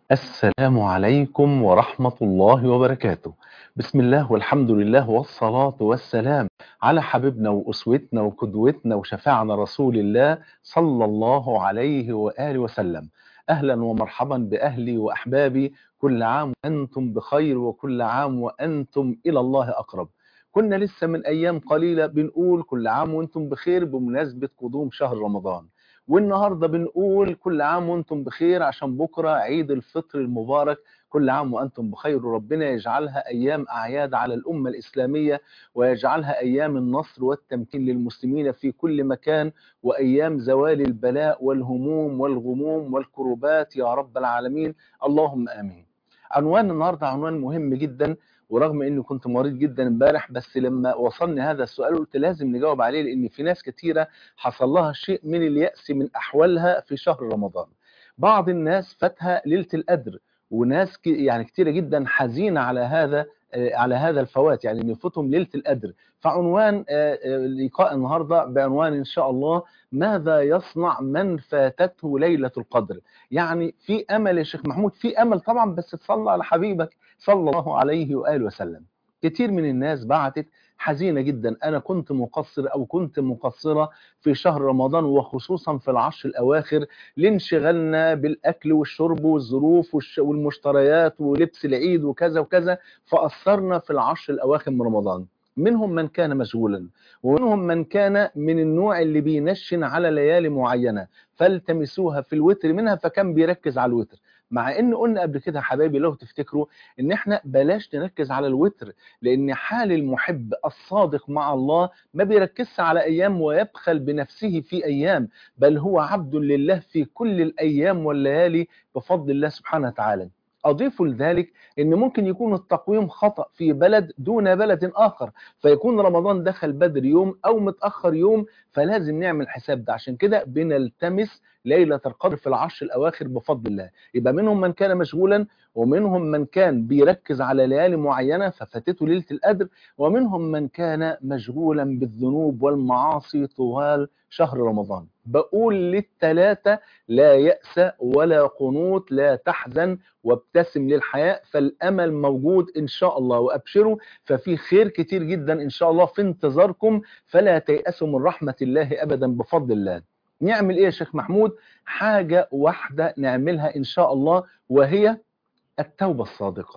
السلام عليكم ورحمة الله وبركاته بسم الله والحمد لله والصلاة والسلام على حبيبنا وأسوتنا وقدوتنا وشفاعنا رسول الله صلى الله عليه وآله وسلم أهلا ومرحبا بأهلي وأحبابي كل عام وأنتم بخير وكل عام وأنتم إلى الله أقرب كنا لسه من أيام قليلة بنقول كل عام وأنتم بخير بمناسبة قدوم شهر رمضان والنهاردة بنقول كل عام وانتم بخير عشان بكرة عيد الفطر المبارك كل عام وأنتم بخير وربنا يجعلها أيام أعياد على الأمة الإسلامية ويجعلها أيام النصر والتمكين للمسلمين في كل مكان وأيام زوال البلاء والهموم والغموم والكروبات يا رب العالمين اللهم آمين عنوان النهاردة عنوان مهم جدا ورغم اني كنت مريض جدا امبارح بس لما وصلني هذا السؤال قلت لازم نجاوب عليه لان في ناس كتيره حصل لها شيء من اليأس من احوالها في شهر رمضان بعض الناس فاتها ليله القدر وناس يعني كتيره جدا حزينه على هذا على هذا الفوات يعني ان يفوتهم ليله القدر فعنوان لقاء النهارده بعنوان ان شاء الله ماذا يصنع من فاتته ليله القدر يعني في امل يا شيخ محمود في امل طبعا بس تصلى على حبيبك صلى الله عليه واله وسلم كتير من الناس بعتت حزينه جدا انا كنت مقصر او كنت مقصره في شهر رمضان وخصوصا في العشر الاواخر لانشغالنا بالاكل والشرب والظروف والمشتريات ولبس العيد وكذا وكذا فاثرنا في العشر الاواخر من رمضان منهم من كان مشغولا ومنهم من كان من النوع اللي بينشن على ليالي معينه فالتمسوها في الوتر منها فكان بيركز على الوتر مع ان قلنا قبل كده حبايبي لو تفتكروا ان احنا بلاش نركز على الوتر لان حال المحب الصادق مع الله ما بيركزش على ايام ويبخل بنفسه في ايام بل هو عبد لله في كل الايام والليالي بفضل الله سبحانه وتعالى أضيف لذلك أن ممكن يكون التقويم خطأ في بلد دون بلد آخر فيكون رمضان دخل بدر يوم أو متأخر يوم فلازم نعمل حساب ده عشان كده بنلتمس ليلة القدر في العشر الأواخر بفضل الله يبقى منهم من كان مشغولا ومنهم من كان بيركز على ليالي معينة ففاتته ليلة القدر ومنهم من كان مشغولا بالذنوب والمعاصي طوال شهر رمضان بقول للثلاثة لا يأس ولا قنوط لا تحزن وابتسم للحياة فالأمل موجود إن شاء الله وأبشروا ففي خير كتير جدا إن شاء الله في انتظاركم فلا تيأسوا من رحمة الله أبدا بفضل الله نعمل إيه يا شيخ محمود حاجة واحدة نعملها إن شاء الله وهي التوبة الصادقة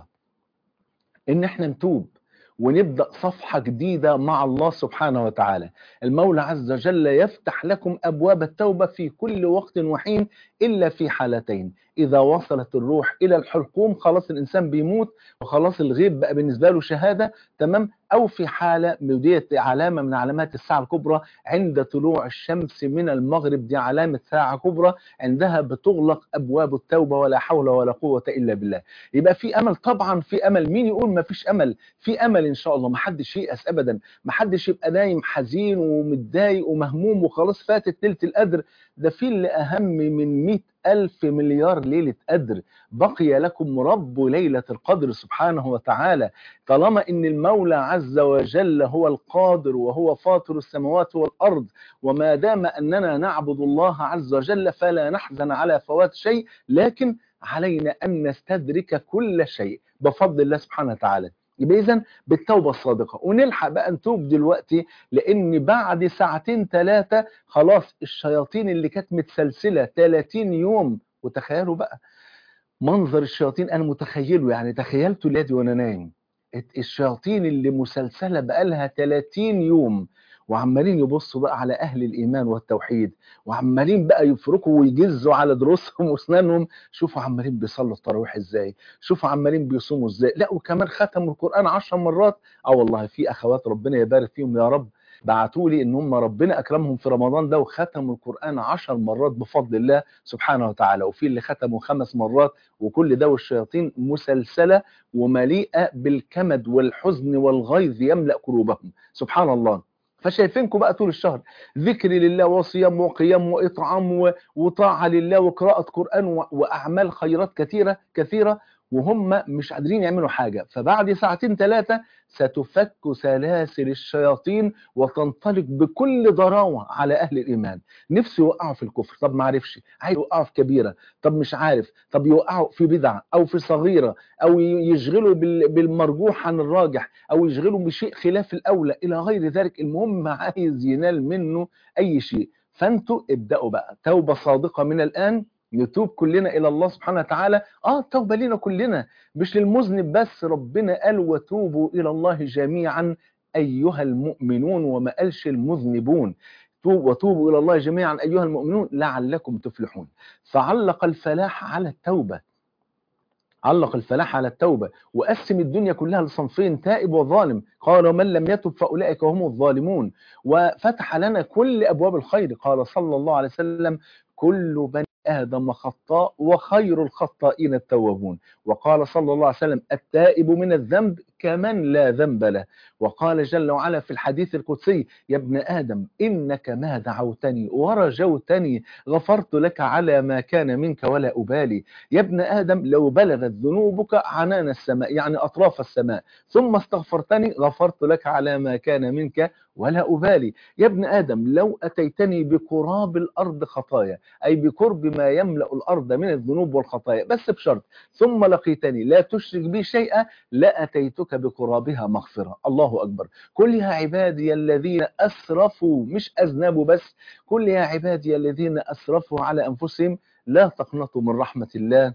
إن احنا نتوب ونبدأ صفحة جديدة مع الله سبحانه وتعالى المولى عز وجل يفتح لكم أبواب التوبة في كل وقت وحين إلا في حالتين إذا وصلت الروح إلى الحلقوم خلاص الإنسان بيموت وخلاص الغيب بقى بالنسبة له شهادة تمام أو في حالة ديت علامة من علامات الساعة الكبرى عند طلوع الشمس من المغرب دي علامة ساعة كبرى عندها بتغلق أبواب التوبة ولا حول ولا قوة إلا بالله يبقى في أمل طبعا في أمل مين يقول ما فيش أمل في أمل إن شاء الله ما حدش ييأس أبدا ما حدش يبقى نايم حزين ومتضايق ومهموم وخلاص فاتت ليلة القدر ده في اللي أهم من 100 ألف مليار ليلة قدر بقي لكم رب ليلة القدر سبحانه وتعالى طالما إن المولى عز وجل هو القادر وهو فاطر السماوات والأرض وما دام أننا نعبد الله عز وجل فلا نحزن على فوات شيء لكن علينا أن نستدرك كل شيء بفضل الله سبحانه وتعالى يبقى اذا بالتوبه الصادقه ونلحق بقى نتوب دلوقتي لان بعد ساعتين ثلاثه خلاص الشياطين اللي كانت متسلسله 30 يوم وتخيلوا بقى منظر الشياطين انا متخيله يعني تخيلته لادي وانا نايم الشياطين اللي مسلسله بقالها 30 يوم وعمالين يبصوا بقى على اهل الايمان والتوحيد وعمالين بقى يفركوا ويجزوا على دروسهم واسنانهم شوفوا عمالين بيصلوا التراويح ازاي شوفوا عمالين بيصوموا ازاي لا وكمان ختموا القران 10 مرات اه والله في اخوات ربنا يبارك فيهم يا رب بعتوا لي ان هم ربنا اكرمهم في رمضان ده وختموا القران 10 مرات بفضل الله سبحانه وتعالى وفي اللي ختموا خمس مرات وكل ده والشياطين مسلسله ومليئه بالكمد والحزن والغيظ يملا قلوبهم سبحان الله فشايفينكم بقى طول الشهر ذكر لله وصيام وقيام واطعام وطاعه لله وقراءه قران واعمال خيرات كثيره كثيره وهم مش قادرين يعملوا حاجة فبعد ساعتين ثلاثة ستفك سلاسل الشياطين وتنطلق بكل ضراوة على أهل الإيمان نفسه يوقعوا في الكفر طب ما عرفش عايز يوقعوا في كبيرة طب مش عارف طب يوقعوا في بدعة أو في صغيرة أو يشغلوا بالمرجوح عن الراجح أو يشغلوا بشيء خلاف الأولى إلى غير ذلك المهم عايز ينال منه أي شيء فانتوا ابدأوا بقى توبة صادقة من الآن نتوب كلنا إلى الله سبحانه وتعالى آه التوبة لنا كلنا مش للمذنب بس ربنا قال وتوبوا إلى الله جميعا أيها المؤمنون وما قالش المذنبون وتوبوا إلى الله جميعا أيها المؤمنون لعلكم تفلحون فعلق الفلاح على التوبة علق الفلاح على التوبة وقسم الدنيا كلها لصنفين تائب وظالم قال ومن لم يتب فأولئك هم الظالمون وفتح لنا كل أبواب الخير قال صلى الله عليه وسلم كل بني آدم خطاء وخير الخطائين التوابون وقال صلى الله عليه وسلم التائب من الذنب كمن لا ذنب له وقال جل وعلا في الحديث القدسي يا ابن آدم إنك ما دعوتني ورجوتني غفرت لك على ما كان منك ولا أبالي يا ابن آدم لو بلغت ذنوبك عنان السماء يعني أطراف السماء ثم استغفرتني غفرت لك على ما كان منك ولا أبالي يا ابن آدم لو أتيتني بقراب الأرض خطايا أي بقرب ما يملأ الأرض من الذنوب والخطايا بس بشرط ثم لقيتني لا تشرك بي شيئا لأتيتك بقرابها مغفرة الله أكبر كل يا عبادي الذين أسرفوا مش أذنبوا بس كل يا عبادي الذين أسرفوا على أنفسهم لا تقنطوا من رحمة الله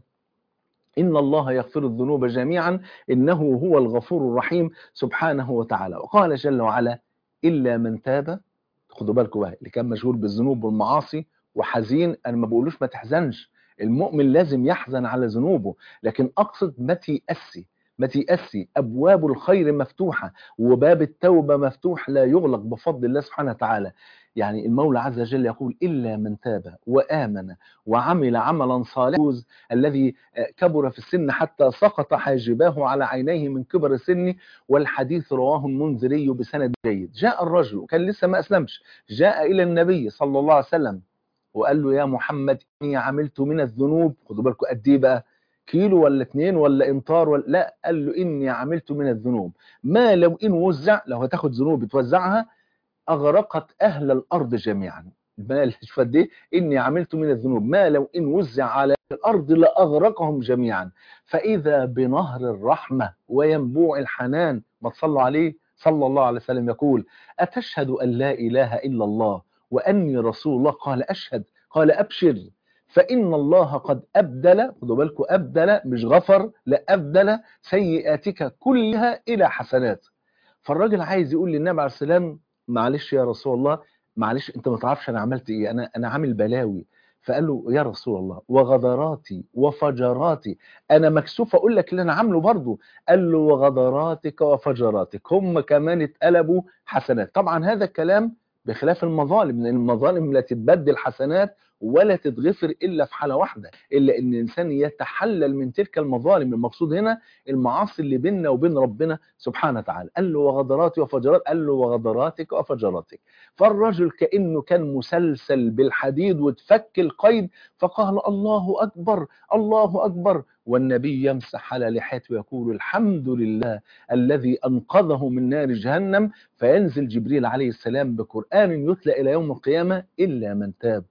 إن الله يغفر الذنوب جميعا إنه هو الغفور الرحيم سبحانه وتعالى وقال جل وعلا إلا من تاب خدوا بالكم بقى اللي كان مشغول بالذنوب والمعاصي وحزين أنا ما بقولوش ما تحزنش المؤمن لازم يحزن على ذنوبه لكن أقصد ما تيأسي ما تيأسي أبواب الخير مفتوحة وباب التوبة مفتوح لا يغلق بفضل الله سبحانه وتعالى يعني المولى عز وجل يقول إلا من تاب وآمن وعمل عملا صالحا الذي كبر في السن حتى سقط حاجباه على عينيه من كبر السن والحديث رواه المنذري بسند جيد جاء الرجل وكان لسه ما أسلمش جاء إلى النبي صلى الله عليه وسلم وقال له يا محمد إني عملت من الذنوب خدوا بالكم قد إيه بقى كيلو ولا اتنين ولا امطار ولا لا قال له إني عملت من الذنوب ما لو إن وزع لو هتاخد ذنوب توزعها أغرقت أهل الأرض جميعا ما شوف قد ايه إني عملت من الذنوب ما لو إن وزع على الأرض لأغرقهم جميعا فإذا بنهر الرحمة وينبوع الحنان ما تصلوا عليه صلى الله عليه وسلم يقول أتشهد أن لا إله إلا الله وأني رسول الله قال أشهد قال أبشر فإن الله قد أبدل خدوا بالكم أبدل مش غفر لا أبدل سيئاتك كلها إلى حسنات فالراجل عايز يقول للنبي عليه السلام معلش يا رسول الله معلش انت ما تعرفش انا عملت ايه انا انا عامل بلاوي فقال له يا رسول الله وغدراتي وفجراتي انا مكسوف اقول لك اللي انا عامله برضه قال له وغدراتك وفجراتك هم كمان اتقلبوا حسنات طبعا هذا الكلام بخلاف المظالم لان المظالم لا تتبدل حسنات ولا تتغفر الا في حاله واحده الا ان الانسان يتحلل من تلك المظالم المقصود هنا المعاصي اللي بيننا وبين ربنا سبحانه وتعالى قال له وغدراتي وفجرات قال له وغدراتك وفجراتك فالرجل كانه كان مسلسل بالحديد وتفك القيد فقال الله اكبر الله اكبر والنبي يمسح على لحيته ويقول الحمد لله الذي انقذه من نار جهنم فينزل جبريل عليه السلام بقران يتلى الى يوم القيامه الا من تاب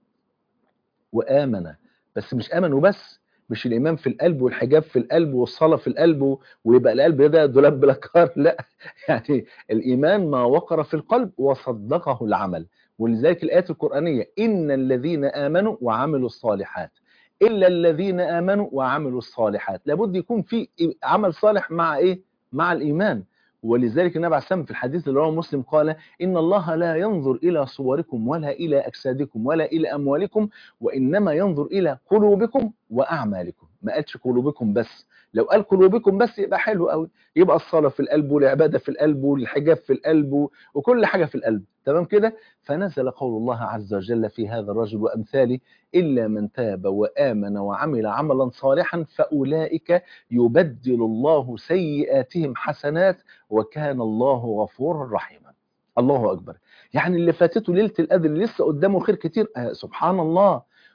وآمن بس مش آمن وبس مش الإيمان في القلب والحجاب في القلب والصلاة في القلب ويبقى القلب ده دولاب بلاكار لا يعني الإيمان ما وقر في القلب وصدقه العمل ولذلك الآيات القرآنية إن الذين آمنوا وعملوا الصالحات إلا الذين آمنوا وعملوا الصالحات لابد يكون في عمل صالح مع إيه؟ مع الإيمان ولذلك النبي عليه السلام في الحديث اللي رواه مسلم قال إن الله لا ينظر إلى صوركم ولا إلى أجسادكم ولا إلى أموالكم وإنما ينظر إلى قلوبكم وأعمالكم ما قالش قلوبكم بس لو قال قلوبكم بس يبقى حلو قوي يبقى الصلاة في القلب والعبادة في القلب والحجاب في القلب وكل حاجة في القلب تمام كده فنزل قول الله عز وجل في هذا الرجل وأمثاله إلا من تاب وآمن وعمل عملا صالحا فأولئك يبدل الله سيئاتهم حسنات وكان الله غفورا رحيما الله أكبر يعني اللي فاتته ليلة القدر لسه قدامه خير كتير آه سبحان الله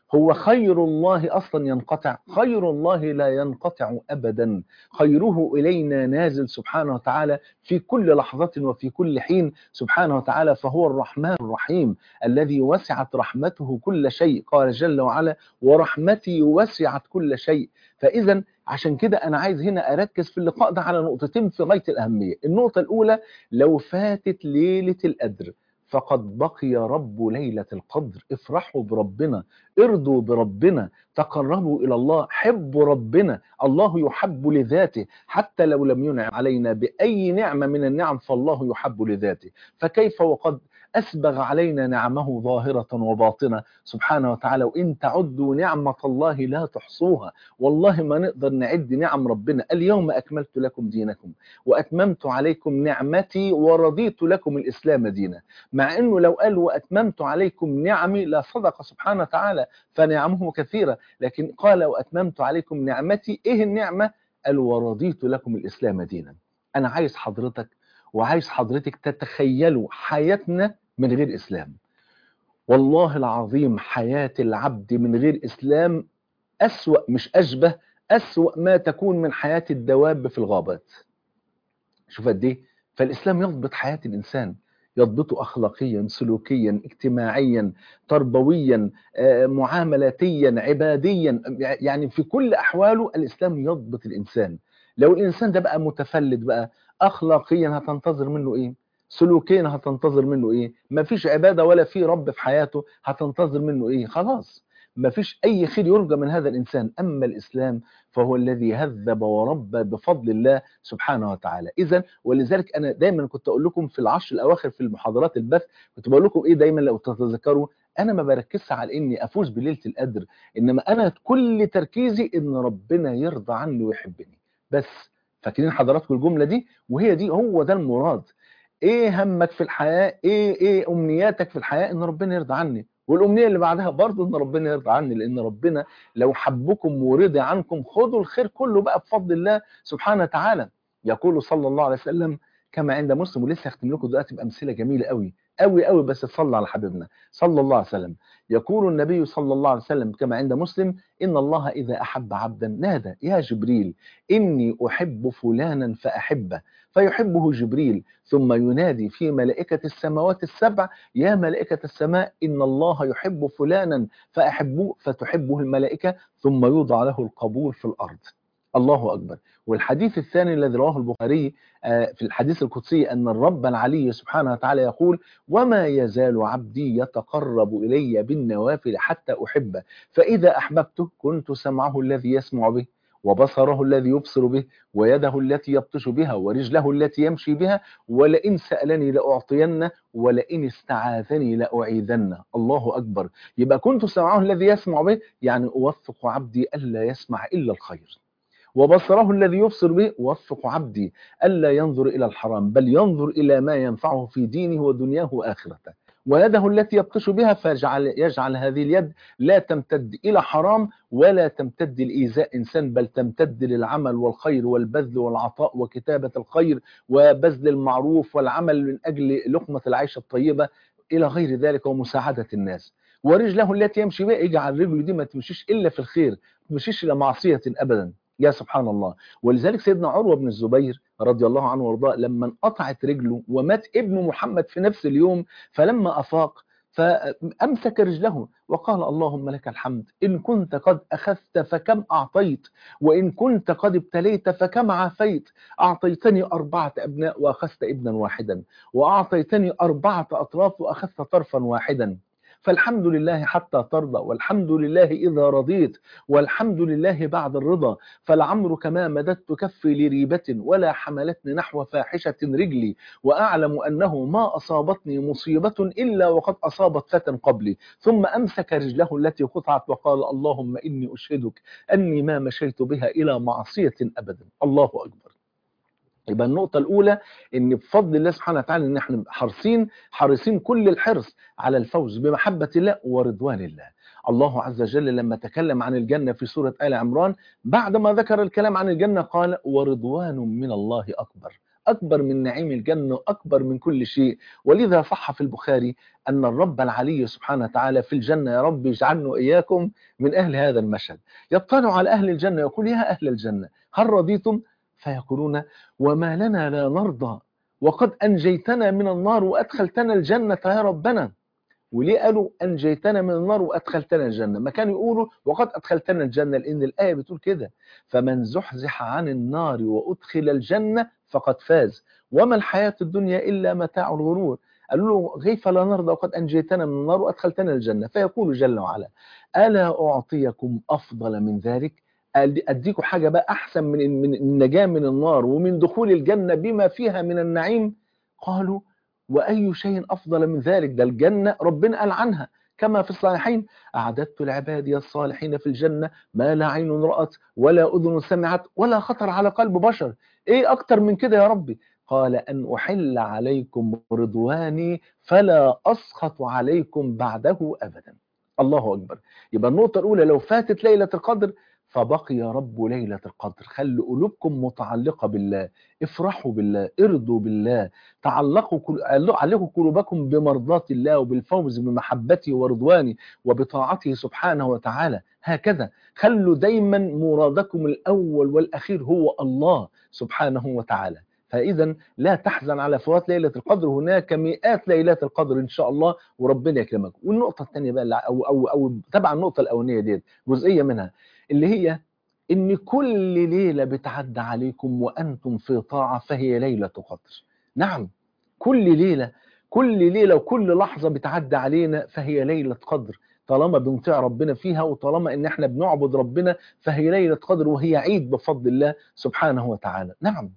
هو خير الله أصلا ينقطع خير الله لا ينقطع أبدا خيره إلينا نازل سبحانه وتعالى في كل لحظة وفي كل حين سبحانه وتعالى فهو الرحمن الرحيم الذي وسعت رحمته كل شيء قال جل وعلا ورحمتي وسعت كل شيء فإذا عشان كده أنا عايز هنا أركز في اللقاء ده على نقطتين في غاية الأهمية النقطة الأولى لو فاتت ليلة القدر فقد بقي رب ليلة القدر افرحوا بربنا ارضوا بربنا تقربوا إلى الله حبوا ربنا الله يحب لذاته حتى لو لم ينعم علينا بأي نعمة من النعم فالله يحب لذاته فكيف وقد أسبغ علينا نعمه ظاهرة وباطنة سبحانه وتعالى وإن تعدوا نعمة الله لا تحصوها والله ما نقدر نعد نعم ربنا اليوم أكملت لكم دينكم وأتممت عليكم نعمتي ورضيت لكم الإسلام دينا مع أنه لو قال وأتممت عليكم نعمي لا صدق سبحانه وتعالى فنعمه كثيرة لكن قال وأتممت عليكم نعمتي إيه النعمة قال ورضيت لكم الإسلام دينا أنا عايز حضرتك وعايز حضرتك تتخيلوا حياتنا من غير إسلام والله العظيم حياة العبد من غير إسلام أسوأ مش أشبه أسوأ ما تكون من حياة الدواب في الغابات شوف قد إيه فالإسلام يضبط حياة الإنسان يضبطه أخلاقيا سلوكيا اجتماعيا تربويا معاملاتيا عباديا يعني في كل أحواله الإسلام يضبط الإنسان لو الإنسان ده بقى متفلت بقى أخلاقيا هتنتظر منه إيه سلوكيا هتنتظر منه إيه مفيش عبادة ولا في رب في حياته هتنتظر منه إيه خلاص مفيش أي خير يرجى من هذا الإنسان أما الإسلام فهو الذي هذب وربى بفضل الله سبحانه وتعالى إذا ولذلك أنا دايما كنت أقول لكم في العشر الأواخر في المحاضرات البث كنت بقول لكم إيه دايما لو تتذكروا أنا ما بركزش على إني أفوز بليلة القدر إنما أنا كل تركيزي إن ربنا يرضى عني ويحبني بس فاكرين حضراتكم الجملة دي وهي دي هو ده المراد ايه همك في الحياة ايه ايه امنياتك في الحياة ان ربنا يرضى عني والامنية اللي بعدها برضه ان ربنا يرضى عني لان ربنا لو حبكم ورضي عنكم خدوا الخير كله بقى بفضل الله سبحانه وتعالى يقول صلى الله عليه وسلم كما عند مسلم ولسه هختم لكم دلوقتي بامثله جميله قوي قوي قوي بس تصلى على حبيبنا صلى الله عليه وسلم يقول النبي صلى الله عليه وسلم كما عند مسلم إن الله إذا أحب عبدا نادى يا جبريل إني أحب فلانا فأحبه فيحبه جبريل ثم ينادي في ملائكة السماوات السبع يا ملائكة السماء إن الله يحب فلانا فأحبوه فتحبه الملائكة ثم يوضع له القبول في الأرض الله أكبر والحديث الثاني الذي رواه البخاري في الحديث القدسي أن الرب العلي سبحانه وتعالى يقول وما يزال عبدي يتقرب إلي بالنوافل حتى أحبه فإذا أحببته كنت سمعه الذي يسمع به وبصره الذي يبصر به ويده التي يبطش بها ورجله التي يمشي بها ولئن سألني لأعطينه ولئن استعاذني لأعيذنه الله أكبر يبقى كنت سمعه الذي يسمع به يعني أوفق عبدي ألا يسمع إلا الخير وبصره الذي يبصر به وفق عبدي ألا ينظر إلى الحرام بل ينظر إلى ما ينفعه في دينه ودنياه وآخرته ويده التي يبطش بها فيجعل يجعل هذه اليد لا تمتد إلى حرام ولا تمتد لإيذاء إنسان بل تمتد للعمل والخير والبذل والعطاء وكتابة الخير وبذل المعروف والعمل من أجل لقمة العيش الطيبة إلى غير ذلك ومساعدة الناس ورجله التي يمشي بها يجعل رجله دي ما تمشيش إلا في الخير ما تمشيش إلى معصية أبدا يا سبحان الله ولذلك سيدنا عروة بن الزبير رضي الله عنه وارضاه لما انقطعت رجله ومات ابن محمد في نفس اليوم فلما أفاق فأمسك رجله وقال اللهم لك الحمد إن كنت قد أخذت فكم أعطيت وإن كنت قد ابتليت فكم عافيت أعطيتني أربعة أبناء وأخذت ابنا واحدا وأعطيتني أربعة أطراف وأخذت طرفا واحدا فالحمد لله حتى ترضى والحمد لله إذا رضيت والحمد لله بعد الرضا فالعمر ما مددت كفي لريبة ولا حملتني نحو فاحشة رجلي وأعلم أنه ما أصابتني مصيبة إلا وقد أصابت فتى قبلي ثم أمسك رجله التي قطعت وقال اللهم إني أشهدك أني ما مشيت بها إلى معصية أبدا الله أكبر يبقى النقطة الأولى إن بفضل الله سبحانه وتعالى إن إحنا حريصين حريصين كل الحرص على الفوز بمحبة الله ورضوان الله. الله عز وجل لما تكلم عن الجنة في سورة آل عمران بعد ما ذكر الكلام عن الجنة قال ورضوان من الله أكبر. أكبر من نعيم الجنة وأكبر من كل شيء ولذا صح في البخاري أن الرب العلي سبحانه وتعالى في الجنة يا رب اجعلنا إياكم من أهل هذا المشهد يطلع على أهل الجنة يقول يا أهل الجنة هل رضيتم فيقولون وما لنا لا نرضى وقد أنجيتنا من النار وأدخلتنا الجنة يا ربنا وليه قالوا أنجيتنا من النار وأدخلتنا الجنة ما كانوا يقولوا وقد أدخلتنا الجنة لأن الآية بتقول كده فمن زحزح عن النار وأدخل الجنة فقد فاز وما الحياة الدنيا إلا متاع الغرور قالوا له كيف لا نرضى وقد أنجيتنا من النار وأدخلتنا الجنة فيقول جل وعلا ألا أعطيكم أفضل من ذلك أديكم حاجة بقى أحسن من من النجاة من النار ومن دخول الجنة بما فيها من النعيم قالوا وأي شيء أفضل من ذلك ده الجنة ربنا قال عنها كما في الصحيحين أعددت لعبادي الصالحين في الجنة ما لا عين رأت ولا أذن سمعت ولا خطر على قلب بشر إيه أكتر من كده يا ربي قال أن أحل عليكم رضواني فلا أسخط عليكم بعده أبدا الله أكبر يبقى النقطة الأولى لو فاتت ليلة القدر فبقي رب ليلة القدر خلوا قلوبكم متعلقة بالله افرحوا بالله ارضوا بالله تعلقوا كل... علقوا قلوبكم بمرضاة الله وبالفوز بمحبته ورضوانه وبطاعته سبحانه وتعالى هكذا خلوا دايما مرادكم الأول والأخير هو الله سبحانه وتعالى فإذا لا تحزن على فوات ليلة القدر هناك مئات ليلات القدر إن شاء الله وربنا يكرمك والنقطة الثانية بقى أو أو أو تبع النقطة الأولانية ديت جزئية منها اللي هي ان كل ليله بتعدى عليكم وانتم في طاعه فهي ليله قدر نعم كل ليله كل ليله وكل لحظه بتعدى علينا فهي ليله قدر طالما بنطيع ربنا فيها وطالما ان احنا بنعبد ربنا فهي ليله قدر وهي عيد بفضل الله سبحانه وتعالى نعم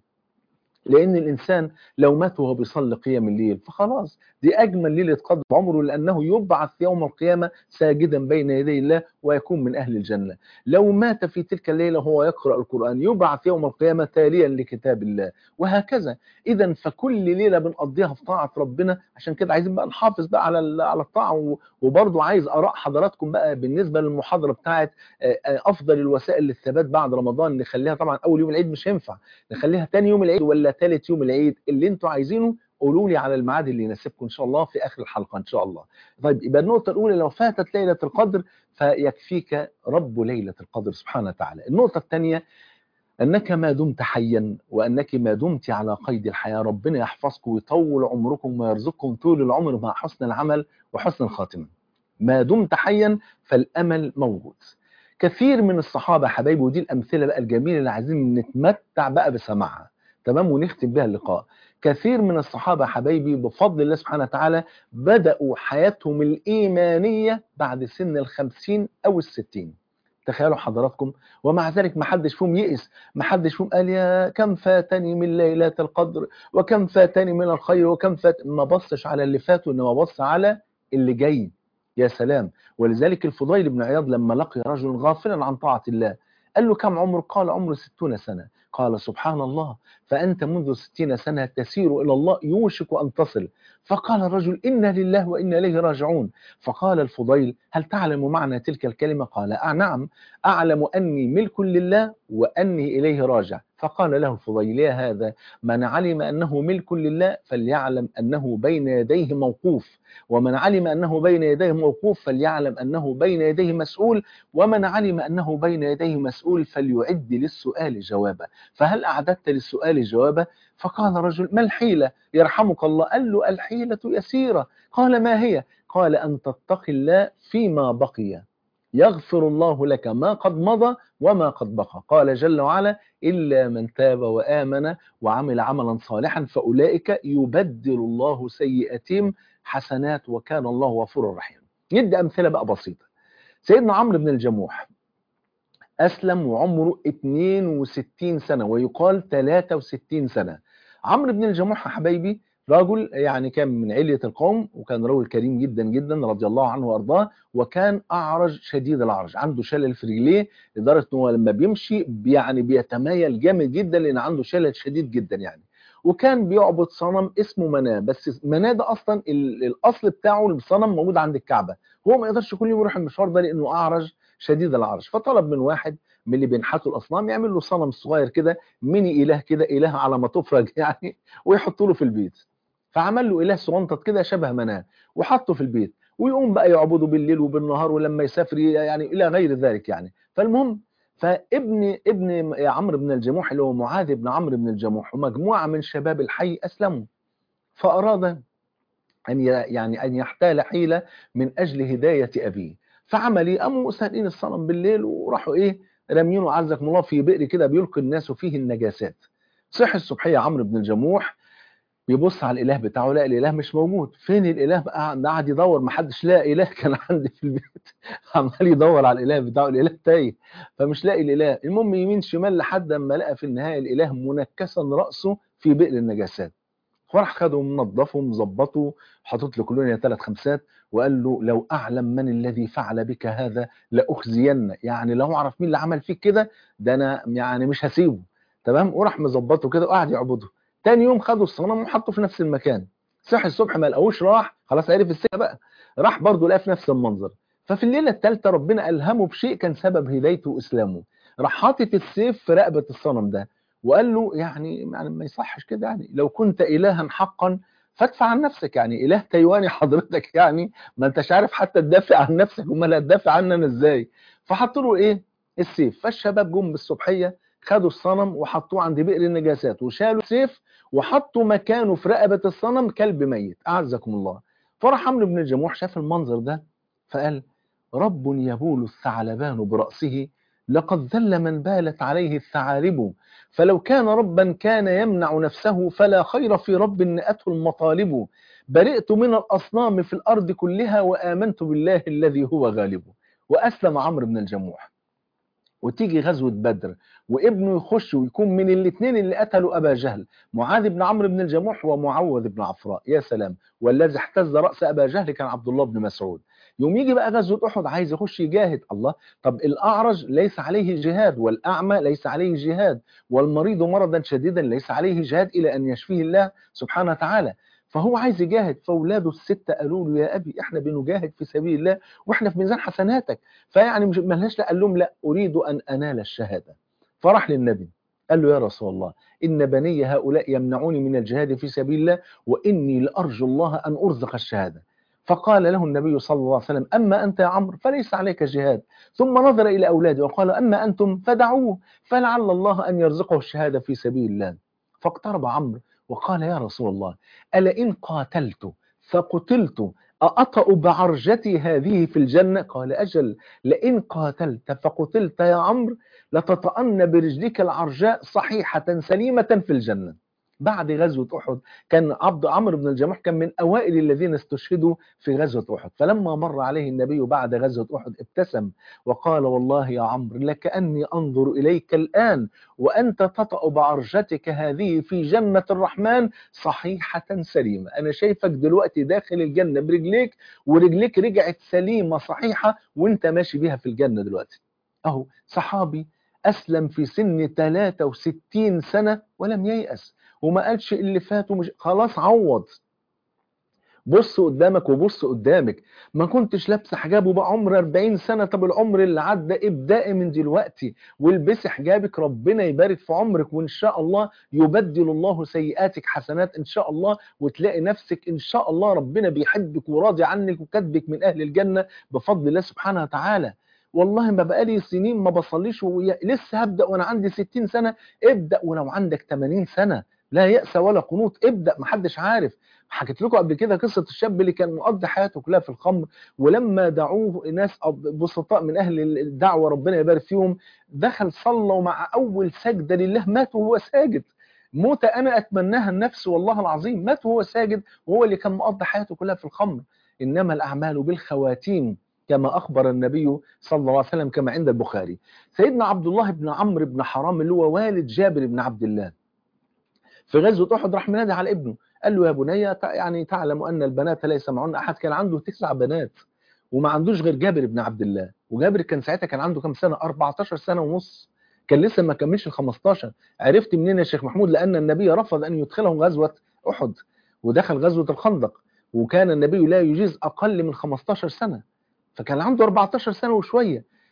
لأن الإنسان لو مات وهو بيصلي قيام الليل فخلاص دي أجمل ليلة قدر عمره لأنه يبعث يوم القيامة ساجدا بين يدي الله ويكون من أهل الجنة لو مات في تلك الليلة وهو يقرأ القرآن يبعث يوم القيامة تاليا لكتاب الله وهكذا إذا فكل ليلة بنقضيها في طاعة ربنا عشان كده عايزين بقى نحافظ بقى على على الطاعة وبرضه عايز آراء حضراتكم بقى بالنسبة للمحاضرة بتاعت أفضل الوسائل للثبات بعد رمضان نخليها طبعا أول يوم العيد مش هينفع نخليها تاني يوم العيد ولا ثالث يوم العيد اللي انتوا عايزينه قولوا لي على الميعاد اللي يناسبكم ان شاء الله في اخر الحلقه ان شاء الله. طيب يبقى النقطه الاولى لو فاتت ليله القدر فيكفيك رب ليله القدر سبحانه وتعالى. النقطه الثانيه انك ما دمت حيا وانك ما دمت على قيد الحياه ربنا يحفظكم ويطول عمركم ويرزقكم طول العمر مع حسن العمل وحسن الخاتمه. ما دمت حيا فالامل موجود. كثير من الصحابه حبايبي ودي الامثله بقى الجميله اللي عايزين نتمتع بقى بسماعها. تمام ونختم بها اللقاء كثير من الصحابة حبايبي بفضل الله سبحانه وتعالى بدأوا حياتهم الإيمانية بعد سن الخمسين أو الستين تخيلوا حضراتكم ومع ذلك ما حدش فيهم يئس ما حدش فيهم قال يا كم فاتني من ليلات القدر وكم فاتني من الخير وكم فات ما بصش على اللي فات وإنما بص على اللي جاي يا سلام ولذلك الفضيل بن عياض لما لقي رجل غافلا عن طاعة الله قال له كم عمر قال عمره ستون سنة قال سبحان الله فأنت منذ ستين سنة تسير إلى الله يوشك أن تصل فقال الرجل إنا لله وإنا إليه راجعون فقال الفضيل هل تعلم معنى تلك الكلمة قال آه نعم أعلم أني ملك لله وأني إليه راجع فقال له الفضيل يا هذا من علم أنه ملك لله فليعلم أنه بين يديه موقوف ومن علم أنه بين يديه موقوف فليعلم أنه بين يديه مسؤول ومن علم أنه بين يديه مسؤول فليعد للسؤال جوابا فهل أعددت للسؤال جوابا فقال رجل ما الحيلة يرحمك الله قال له الحيلة يسيرة قال ما هي قال أن تتقي الله فيما بقي يغفر الله لك ما قد مضى وما قد بقى قال جل وعلا إلا من تاب وآمن وعمل عملا صالحا فأولئك يبدل الله سيئاتهم حسنات وكان الله غفورا رحيما ندي أمثلة بقى بسيطة سيدنا عمرو بن الجموح أسلم وعمره 62 سنة ويقال 63 سنة عمرو بن الجموح حبايبي رجل يعني كان من علية القوم وكان رجل كريم جدا جدا رضي الله عنه وارضاه وكان اعرج شديد العرج عنده شلل في رجليه لدرجه ان هو لما بيمشي يعني بيتمايل جامد جدا لان عنده شلل شديد جدا يعني وكان بيعبد صنم اسمه مناه بس مناه ده اصلا الاصل بتاعه الصنم موجود عند الكعبه هو ما يقدرش كل يوم يروح المشوار ده لانه اعرج شديد العرش فطلب من واحد من اللي بينحتوا الاصنام يعمل له صنم صغير كده ميني اله كده اله على ما تفرج يعني ويحط له في البيت فعمل له اله صغنطط كده شبه مناه وحطه في البيت ويقوم بقى يعبده بالليل وبالنهار ولما يسافر يعني الى غير ذلك يعني فالمهم فابن ابن عمرو بن الجموح اللي هو معاذ بن عمرو بن الجموح ومجموعه من شباب الحي اسلموا فاراد ان يعني ان يحتال حيله من اجل هدايه ابيه فعمل ايه قاموا سارقين الصنم بالليل وراحوا ايه راميينه عزكم الله في بئر كده بيلقي الناس فيه النجاسات صحي الصبحيه عمرو بن الجموح بيبص على الاله بتاعه لا الاله مش موجود فين الاله بقى قعد يدور ما حدش لاقي اله كان عندي في البيت عمال يدور على الاله بتاعه الاله تايه فمش لاقي الاله المهم يمين شمال لحد اما لقى في النهايه الاله منكسا راسه في بئر النجاسات فراح خده منظفه مظبطه حاطط له كلونيا ثلاث خمسات وقال له لو اعلم من الذي فعل بك هذا لاخزين يعني لو اعرف مين اللي عمل فيك كده ده انا يعني مش هسيبه تمام وراح مظبطه كده وقعد يعبده تاني يوم خدوا الصنم وحطه في نفس المكان صحي الصبح ما لقوش راح خلاص عرف السكه بقى راح برضه لقى في نفس المنظر ففي الليله الثالثه ربنا الهمه بشيء كان سبب هدايته واسلامه راح حاطط السيف في رقبه الصنم ده وقال له يعني يعني ما يصحش كده يعني لو كنت الها حقا فادفع عن نفسك يعني اله تايواني حضرتك يعني ما انتش عارف حتى تدافع عن نفسك امال هتدافع عننا ازاي فحط له ايه السيف فالشباب جم بالصبحيه خدوا الصنم وحطوه عند بئر النجاسات وشالوا السيف وحطوا مكانه في رقبه الصنم كلب ميت اعزكم الله فراح عمرو بن الجموح شاف المنظر ده فقال رب يبول الثعلبان براسه لقد ذل من بالت عليه الثعالب فلو كان ربا كان يمنع نفسه فلا خير في رب نأته المطالب برئت من الأصنام في الأرض كلها وآمنت بالله الذي هو غالب وأسلم عمرو بن الجموح وتيجي غزوة بدر وابنه يخش ويكون من الاثنين اللي قتلوا أبا جهل معاذ بن عمرو بن الجموح ومعوذ بن عفراء يا سلام والذي احتز رأس أبا جهل كان عبد الله بن مسعود يوم يجي بقى غزوة أحد عايز يخش يجاهد الله طب الأعرج ليس عليه جهاد والأعمى ليس عليه جهاد والمريض مرضا شديدا ليس عليه جهاد إلى أن يشفيه الله سبحانه وتعالى فهو عايز يجاهد فاولاده الستة قالوا له يا أبي احنا بنجاهد في سبيل الله واحنا في ميزان حسناتك فيعني مش ملهاش لا قال لهم لا أريد أن أنال الشهادة فرح للنبي قال له يا رسول الله إن بني هؤلاء يمنعوني من الجهاد في سبيل الله وإني لأرجو الله أن أرزق الشهادة فقال له النبي صلى الله عليه وسلم أما أنت يا عمرو فليس عليك جهاد ثم نظر إلى أولاده وقال أما أنتم فدعوه فلعل الله أن يرزقه الشهادة في سبيل الله فاقترب عمرو وقال يا رسول الله ألا إن قاتلت فقتلت أأطأ بعرجتي هذه في الجنة قال أجل لئن قاتلت فقتلت يا عمرو لتطأن برجلك العرجاء صحيحة سليمة في الجنة بعد غزوة أحد كان عبد عمرو بن الجموح كان من أوائل الذين استشهدوا في غزوة أحد فلما مر عليه النبي بعد غزوة أحد ابتسم وقال والله يا عمرو لكأني أنظر إليك الآن وأنت تطأ بعرجتك هذه في جنة الرحمن صحيحة سليمة أنا شايفك دلوقتي داخل الجنة برجليك ورجليك رجعت سليمة صحيحة وانت ماشي بيها في الجنة دلوقتي أهو صحابي أسلم في سن 63 سنة ولم ييأس وما قالش اللي فات ومش خلاص عوض بص قدامك وبص قدامك ما كنتش لابسه حجاب وبقى عمر 40 سنه طب العمر اللي عدى ابدأي من دلوقتي والبسي حجابك ربنا يبارك في عمرك وان شاء الله يبدل الله سيئاتك حسنات ان شاء الله وتلاقي نفسك ان شاء الله ربنا بيحبك وراضي عنك وكاتبك من اهل الجنه بفضل الله سبحانه وتعالى والله ما بقالي سنين ما بصليش ولسه هبدا وانا عندي 60 سنه ابدا ولو عندك 80 سنه لا يأس ولا قنوط ابدأ محدش عارف حكيت لكم قبل كده قصة الشاب اللي كان مقضي حياته كلها في الخمر ولما دعوه ناس بسطاء من أهل الدعوة ربنا يبارك فيهم دخل صلى مع أول سجدة لله مات وهو ساجد موتة أنا أتمناها النفس والله العظيم مات وهو ساجد وهو اللي كان مقضي حياته كلها في الخمر إنما الأعمال بالخواتيم كما أخبر النبي صلى الله عليه وسلم كما عند البخاري سيدنا عبد الله بن عمرو بن حرام اللي هو والد جابر بن عبد الله في غزوة أحد راح منادي على ابنه قال له يا بني يعني تعلم أن البنات ليس معهن أحد كان عنده تسع بنات وما عندوش غير جابر بن عبد الله وجابر كان ساعتها كان عنده كام سنة 14 سنة ونص كان لسه ما كملش ال 15 عرفت منين يا شيخ محمود لأن النبي رفض أن يدخلهم غزوة أحد ودخل غزوة الخندق وكان النبي لا يجيز أقل من 15 سنة فكان عنده 14 سنة وشوية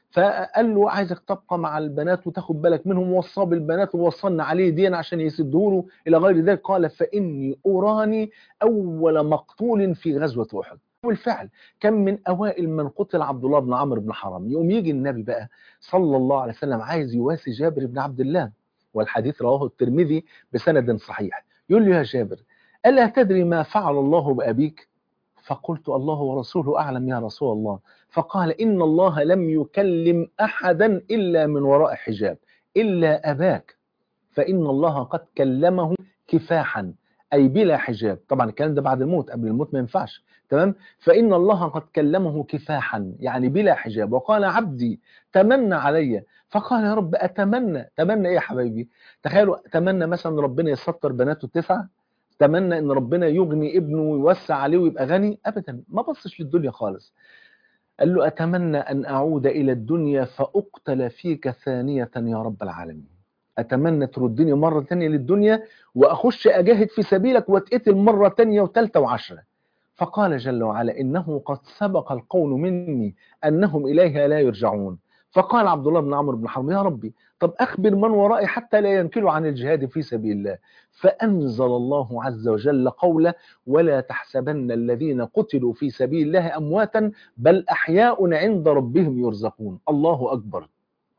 فقال له عايزك تبقى مع البنات وتاخد بالك منهم وصاه بالبنات ووصلنا عليه دين عشان يسده له الى غير ذلك قال فاني اراني اول مقتول في غزوه احد بالفعل كان من اوائل من قتل عبد الله بن عمرو بن حرام يقوم يجي النبي بقى صلى الله عليه وسلم عايز يواسي جابر بن عبد الله والحديث رواه الترمذي بسند صحيح يقول له يا جابر الا تدري ما فعل الله بابيك فقلت الله ورسوله اعلم يا رسول الله فقال ان الله لم يكلم احدا الا من وراء حجاب الا اباك فان الله قد كلمه كفاحا اي بلا حجاب طبعا الكلام ده بعد الموت قبل الموت ما ينفعش تمام فان الله قد كلمه كفاحا يعني بلا حجاب وقال عبدي تمنى علي فقال يا رب اتمنى تمنى ايه يا حبايبي تخيلوا اتمنى مثلا ربنا يسطر بناته التسعه تمنى ان ربنا يغني ابنه ويوسع عليه ويبقى غني ابدا ما بصش للدنيا خالص قال له اتمنى ان اعود الى الدنيا فاقتل فيك ثانيه يا رب العالمين اتمنى تردني مره ثانيه للدنيا واخش اجاهد في سبيلك واتقتل مره ثانيه وثالثه وعشره فقال جل وعلا انه قد سبق القول مني انهم اليها لا يرجعون فقال عبد الله بن عمرو بن حرام يا ربي طب أخبر من ورائي حتى لا ينكلوا عن الجهاد في سبيل الله فأنزل الله عز وجل قوله ولا تحسبن الذين قتلوا في سبيل الله أمواتا بل أحياء عند ربهم يرزقون الله أكبر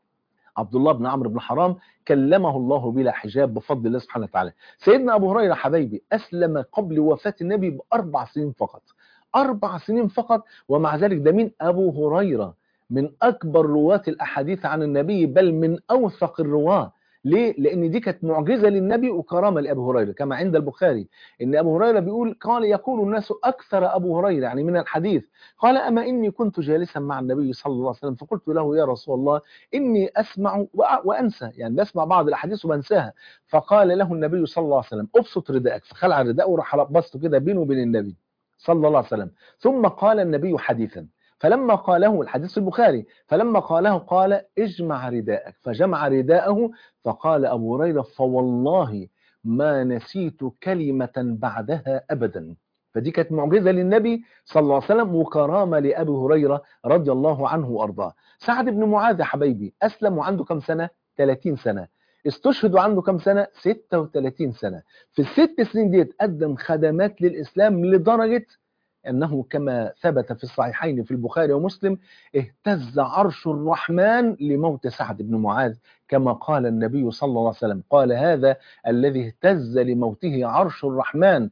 عبد الله بن عمرو بن حرام كلمه الله بلا حجاب بفضل الله سبحانه وتعالى سيدنا أبو هريرة حبايبي أسلم قبل وفاة النبي بأربع سنين فقط أربع سنين فقط ومع ذلك ده مين أبو هريرة من أكبر رواة الأحاديث عن النبي بل من أوثق الرواة ليه؟ لأن دي كانت معجزة للنبي وكرامة لأبي هريرة كما عند البخاري إن أبو هريرة بيقول قال يقول الناس أكثر أبو هريرة يعني من الحديث قال أما إني كنت جالسا مع النبي صلى الله عليه وسلم فقلت له يا رسول الله إني أسمع وأنسى يعني بسمع بعض الأحاديث وبنساها فقال له النبي صلى الله عليه وسلم أبسط رداءك فخلع الرداء وراح بسطه كده بينه وبين النبي صلى الله عليه وسلم ثم قال النبي حديثا فلما قاله الحديث البخاري فلما قاله قال اجمع رداءك فجمع رداءه فقال أبو هريرة فوالله ما نسيت كلمة بعدها أبدا فدي كانت معجزة للنبي صلى الله عليه وسلم وكرامة لأبي هريرة رضي الله عنه وأرضاه سعد بن معاذ يا حبايبي أسلم وعنده كم سنة 30 سنة استشهد وعنده كم سنة 36 سنة في الست سنين دي قدم خدمات للإسلام لدرجة أنه كما ثبت في الصحيحين في البخاري ومسلم اهتز عرش الرحمن لموت سعد بن معاذ كما قال النبي صلى الله عليه وسلم قال هذا الذي اهتز لموته عرش الرحمن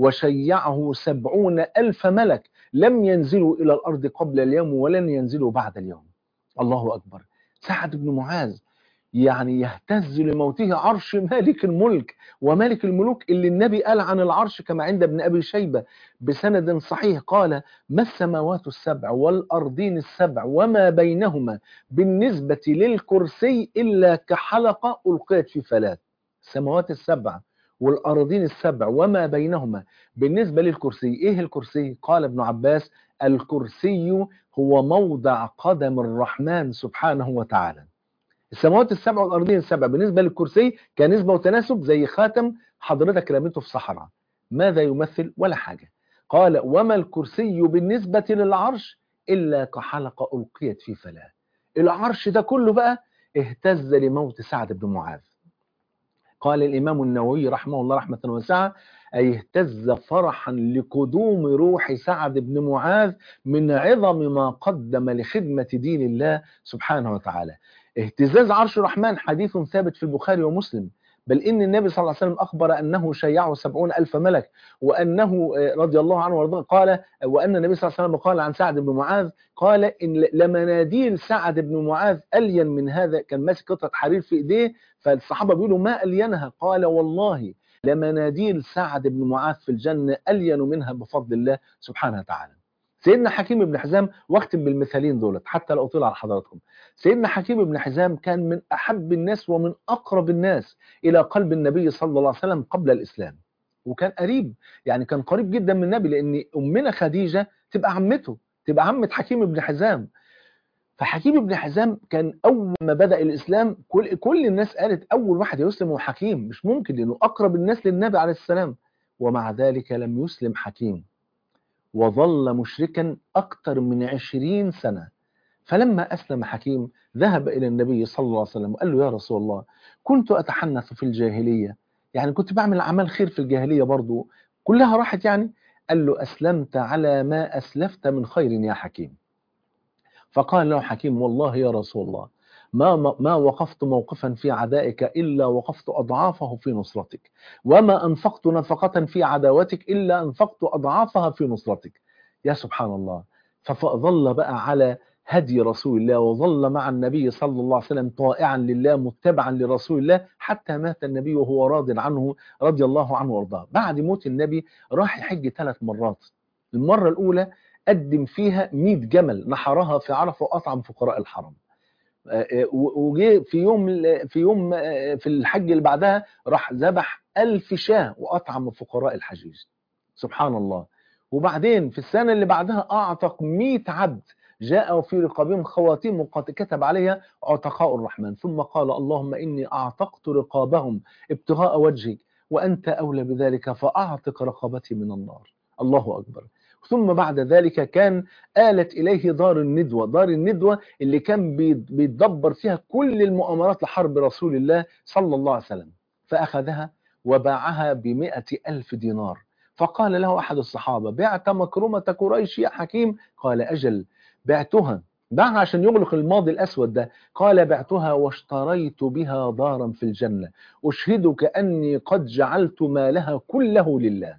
وشيعه سبعون ألف ملك لم ينزلوا إلى الأرض قبل اليوم ولن ينزلوا بعد اليوم الله أكبر سعد بن معاذ يعني يهتز لموته عرش مالك الملك ومالك الملوك اللي النبي قال عن العرش كما عند ابن أبي شيبة بسند صحيح قال ما السماوات السبع والأرضين السبع وما بينهما بالنسبة للكرسي إلا كحلقة ألقيت في فلاة السماوات السبع والأرضين السبع وما بينهما بالنسبة للكرسي إيه الكرسي؟ قال ابن عباس الكرسي هو موضع قدم الرحمن سبحانه وتعالى السماوات السبع والارضين السبع بالنسبه للكرسي كنسبه وتناسب زي خاتم حضرتك رميته في صحراء ماذا يمثل ولا حاجه قال وما الكرسي بالنسبه للعرش الا كحلقه القيت في فلاه العرش ده كله بقى اهتز لموت سعد بن معاذ قال الامام النووي رحمه الله رحمه واسعه أي اهتز فرحا لقدوم روح سعد بن معاذ من عظم ما قدم لخدمة دين الله سبحانه وتعالى اهتزاز عرش الرحمن حديث ثابت في البخاري ومسلم بل إن النبي صلى الله عليه وسلم أخبر أنه شيعه سبعون ألف ملك وأنه رضي الله عنه وارضاه قال وأن النبي صلى الله عليه وسلم قال عن سعد بن معاذ قال إن لمناديل سعد بن معاذ ألين من هذا كان ماسك قطعة حرير في إيديه فالصحابة بيقولوا ما ألينها قال والله لمناديل سعد بن معاذ في الجنة ألين منها بفضل الله سبحانه وتعالى سيدنا حكيم بن حزام واختم بالمثالين دولت حتى لا أطيل على حضراتكم سيدنا حكيم بن حزام كان من أحب الناس ومن أقرب الناس إلى قلب النبي صلى الله عليه وسلم قبل الإسلام وكان قريب يعني كان قريب جدا من النبي لأن أمنا خديجة تبقى عمته تبقى عمة حكيم بن حزام فحكيم بن حزام كان أول ما بدأ الإسلام كل, كل الناس قالت أول واحد يسلم هو حكيم مش ممكن لأنه أقرب الناس للنبي عليه السلام ومع ذلك لم يسلم حكيم وظل مشركا أكثر من عشرين سنة فلما أسلم حكيم ذهب إلى النبي صلى الله عليه وسلم وقال له يا رسول الله كنت أتحنث في الجاهلية يعني كنت بعمل أعمال خير في الجاهلية برضو كلها راحت يعني قال له أسلمت على ما أسلفت من خير يا حكيم فقال له حكيم والله يا رسول الله ما ما وقفت موقفا في عدائك إلا وقفت أضعافه في نصرتك وما أنفقت نفقة في عداوتك إلا أنفقت أضعافها في نصرتك يا سبحان الله فظل بقى على هدي رسول الله وظل مع النبي صلى الله عليه وسلم طائعا لله متبعا لرسول الله حتى مات النبي وهو راض عنه رضي الله عنه وارضاه بعد موت النبي راح يحج ثلاث مرات المرة الأولى قدم فيها 100 جمل نحرها في عرفة وأطعم فقراء الحرم وجه في يوم في يوم في الحج اللي بعدها راح ذبح ألف شاة وأطعم فقراء الحجيج سبحان الله وبعدين في السنة اللي بعدها أعتق 100 عبد جاء في رقابهم خواتيم وقد كتب عليها عتقاء الرحمن ثم قال اللهم إني أعتقت رقابهم ابتغاء وجهك وأنت أولى بذلك فأعتق رقبتي من النار الله أكبر ثم بعد ذلك كان آلت إليه دار الندوة دار الندوة اللي كان بيتدبر فيها كل المؤامرات لحرب رسول الله صلى الله عليه وسلم فأخذها وباعها بمئة ألف دينار فقال له أحد الصحابة بعت مكرمة قريش يا حكيم قال أجل بعتها باعها عشان يغلق الماضي الأسود ده قال بعتها واشتريت بها دارا في الجنة أشهدك أني قد جعلت مالها كله لله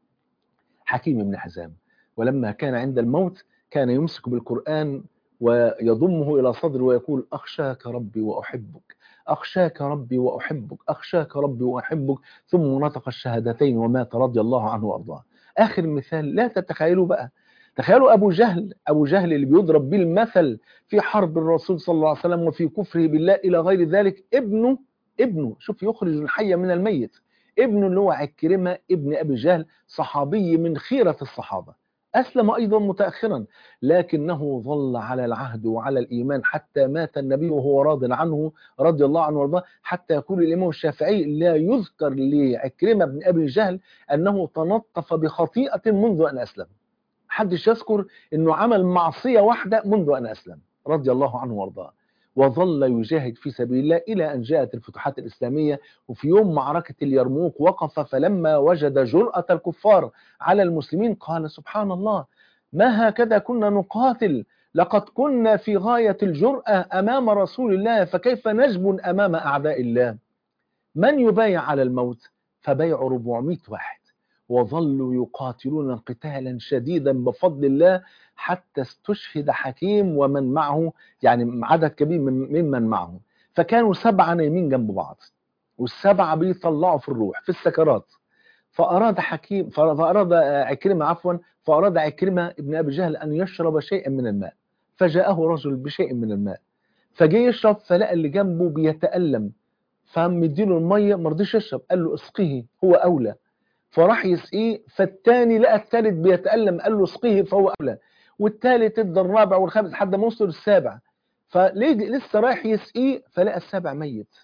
حكيم بن حزام ولما كان عند الموت كان يمسك بالقرآن ويضمه إلى صدره ويقول أخشاك ربي وأحبك أخشاك ربي وأحبك أخشاك ربي وأحبك ثم نطق الشهادتين ومات رضي الله عنه وأرضاه آخر مثال لا تتخيلوا بقى تخيلوا أبو جهل أبو جهل اللي بيضرب به المثل في حرب الرسول صلى الله عليه وسلم وفي كفره بالله إلى غير ذلك ابنه ابنه شوف يخرج الحي من الميت ابنه اللي هو عكرمة ابن أبي جهل صحابي من خيرة الصحابة أسلم أيضا متأخرا لكنه ظل على العهد وعلى الإيمان حتى مات النبي وهو راض عنه رضي الله عنه وارضاه حتى يقول الإمام الشافعي لا يذكر لعكرمة بن أبي جهل أنه تنطف بخطيئة منذ أن أسلم حدش يذكر أنه عمل معصية واحدة منذ أن أسلم رضي الله عنه وارضاه وظل يجاهد في سبيل الله إلى أن جاءت الفتوحات الإسلامية وفي يوم معركة اليرموك وقف فلما وجد جرأة الكفار على المسلمين قال سبحان الله ما هكذا كنا نقاتل لقد كنا في غاية الجرأة أمام رسول الله فكيف نجبن أمام أعداء الله من يبايع على الموت فبيع 400 واحد وظلوا يقاتلون قتالا شديدا بفضل الله حتى استشهد حكيم ومن معه يعني عدد كبير من ممن معه فكانوا سبعة نايمين جنب بعض والسبعة بيطلعوا في الروح في السكرات فأراد حكيم فأراد عكرمة عفوا فأراد عكرمة ابن أبي جهل أن يشرب شيئا من الماء فجاءه رجل بشيء من الماء فجاء يشرب فلقى اللي جنبه بيتألم فمديله المية ما رضيش يشرب قال له اسقيه هو أولى فراح يسقيه فالتاني لقى التالت بيتألم قال له اسقيه فهو أولى والتالت ادى الرابع والخامس لحد ما وصل السابع فليه لسه رايح يسقيه فلقى السابع ميت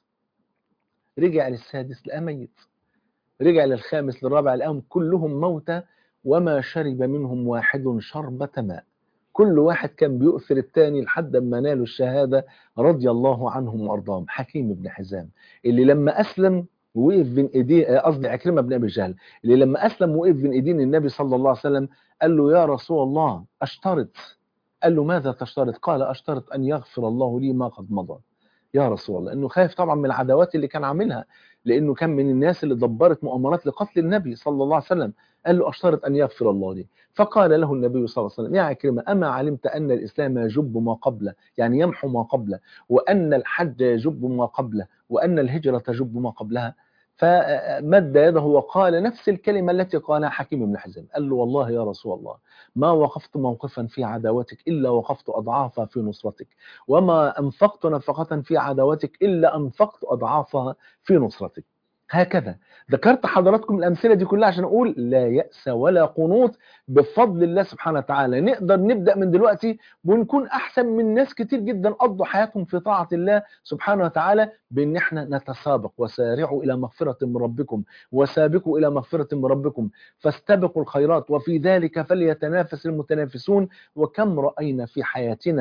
رجع للسادس لقى ميت رجع للخامس للرابع لقاهم كلهم موتى وما شرب منهم واحد شربة ماء كل واحد كان بيؤثر التاني لحد ما نالوا الشهادة رضي الله عنهم وأرضاهم حكيم بن حزام اللي لما أسلم ووقف بين ايديه قصدي عكرمه بن ابي جهل اللي لما اسلم وقف بين ايدين النبي صلى الله عليه وسلم قال له يا رسول الله اشترط قال له ماذا تشترط قال اشترط ان يغفر الله لي ما قد مضى يا رسول الله انه خايف طبعا من العداوات اللي كان عاملها لانه كان من الناس اللي دبرت مؤامرات لقتل النبي صلى الله عليه وسلم قال له اشترط ان يغفر الله لي فقال له النبي صلى الله عليه وسلم يا عكرمه اما علمت ان الاسلام يجب ما قبله يعني يمحو ما قبله وان الحج يجب ما قبله وان الهجره تجب ما قبلها فمد يده وقال نفس الكلمة التي قالها حكيم بن حزم قال له والله يا رسول الله ما وقفت موقفا في عداوتك إلا وقفت أضعافها في نصرتك وما أنفقت نفقة في عداوتك إلا أنفقت أضعافها في نصرتك هكذا ذكرت حضراتكم الأمثلة دي كلها عشان أقول لا يأس ولا قنوط بفضل الله سبحانه وتعالى نقدر نبدأ من دلوقتي ونكون أحسن من ناس كتير جدا قضوا حياتهم في طاعة الله سبحانه وتعالى بأن احنا نتسابق وسارعوا إلى مغفرة من ربكم وسابقوا إلى مغفرة من ربكم فاستبقوا الخيرات وفي ذلك فليتنافس المتنافسون وكم رأينا في حياتنا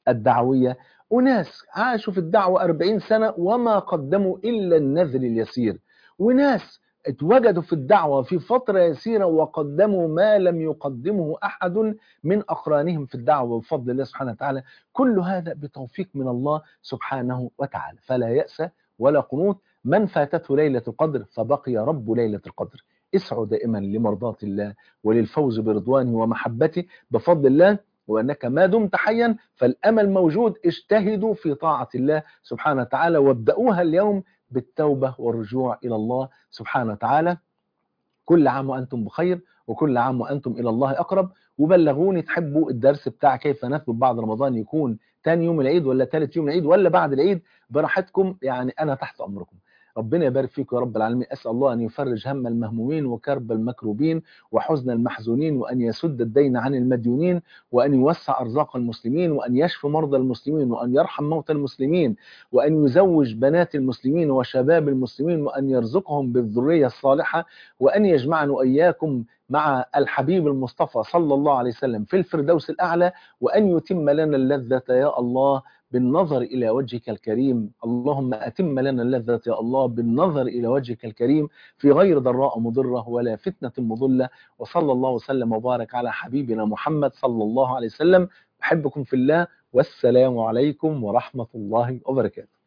الدعوية وناس عاشوا في الدعوة 40 سنة وما قدموا إلا النذر اليسير وناس اتوجدوا في الدعوة في فترة يسيرة وقدموا ما لم يقدمه أحد من أقرانهم في الدعوة بفضل الله سبحانه وتعالى كل هذا بتوفيق من الله سبحانه وتعالى فلا يأس ولا قنوط من فاتته ليلة القدر فبقي رب ليلة القدر اسعوا دائما لمرضاة الله وللفوز برضوانه ومحبته بفضل الله وأنك ما دمت حيا فالأمل موجود اجتهدوا في طاعة الله سبحانه وتعالى وابدأوها اليوم بالتوبة والرجوع إلى الله سبحانه وتعالى كل عام وأنتم بخير وكل عام وأنتم إلى الله أقرب وبلغوني تحبوا الدرس بتاع كيف نثبت بعد رمضان يكون تاني يوم العيد ولا ثالث يوم العيد ولا بعد العيد براحتكم يعني أنا تحت أمركم ربنا يبارك فيكم يا رب العالمين أسأل الله أن يفرج هم المهمومين وكرب المكروبين وحزن المحزونين وأن يسد الدين عن المديونين وأن يوسع أرزاق المسلمين وأن يشفي مرضى المسلمين وأن يرحم موتى المسلمين وأن يزوج بنات المسلمين وشباب المسلمين وأن يرزقهم بالذرية الصالحة وأن يجمعنا وإياكم مع الحبيب المصطفى صلى الله عليه وسلم في الفردوس الأعلى وأن يتم لنا اللذة يا الله بالنظر إلى وجهك الكريم اللهم أتم لنا اللذة يا الله بالنظر إلى وجهك الكريم في غير ضراء مضرة ولا فتنة مضلة وصلى الله وسلم وبارك على حبيبنا محمد صلى الله عليه وسلم أحبكم في الله والسلام عليكم ورحمة الله وبركاته